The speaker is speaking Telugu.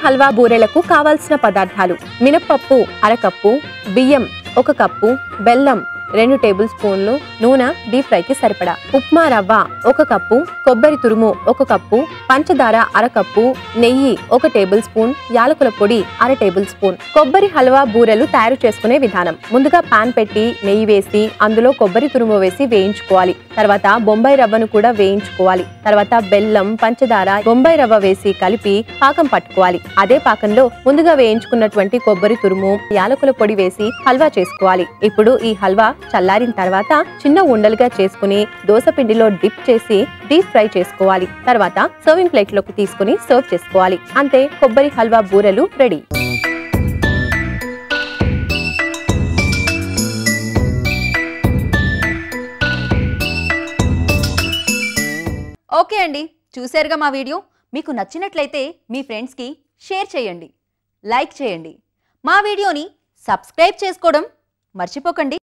హల్వా బూరెలకు కావాల్సిన పదార్థాలు మినప్పప్పు అరకప్పు బియ్యం ఒక కప్పు బెల్లం రెండు టేబుల్ స్పూన్లు నూనె డీప్ ఫ్రైకి సరిపడా ఉప్మా రవ్వ ఒక కప్పు కొబ్బరి తురుము ఒక కప్పు పంచదార అర కప్పు నెయ్యి ఒక టేబుల్ స్పూన్ యాలకుల పొడి అర టేబుల్ స్పూన్ కొబ్బరి హల్వా బూరెలు తయారు చేసుకునే విధానం ముందుగా పాన్ పెట్టి నెయ్యి వేసి అందులో కొబ్బరి తురుము వేసి వేయించుకోవాలి తర్వాత బొంబాయి రవ్వను కూడా వేయించుకోవాలి తర్వాత బెల్లం పంచదార బొంబాయి రవ్వ వేసి కలిపి పాకం పట్టుకోవాలి అదే పాకంలో ముందుగా వేయించుకున్నటువంటి కొబ్బరి తురుము యాలకుల పొడి వేసి హల్వా చేసుకోవాలి ఇప్పుడు ఈ హల్వా చల్లారిన తర్వాత చిన్న ఉండలుగా చేసుకుని దోస పిండిలో డిప్ చేసి డీప్ ఫ్రై చేసుకోవాలి తర్వాత సర్వింగ్ ప్లేట్ లోకి తీసుకుని సర్వ్ చేసుకోవాలి అంతే కొబ్బరి హల్వా బూరెలు రెడీ ఓకే అండి చూశారుగా మా వీడియో మీకు నచ్చినట్లయితే మీ ఫ్రెండ్స్కి షేర్ చేయండి లైక్ చేయండి మా వీడియోని సబ్స్క్రైబ్ చేసుకోవడం మర్చిపోకండి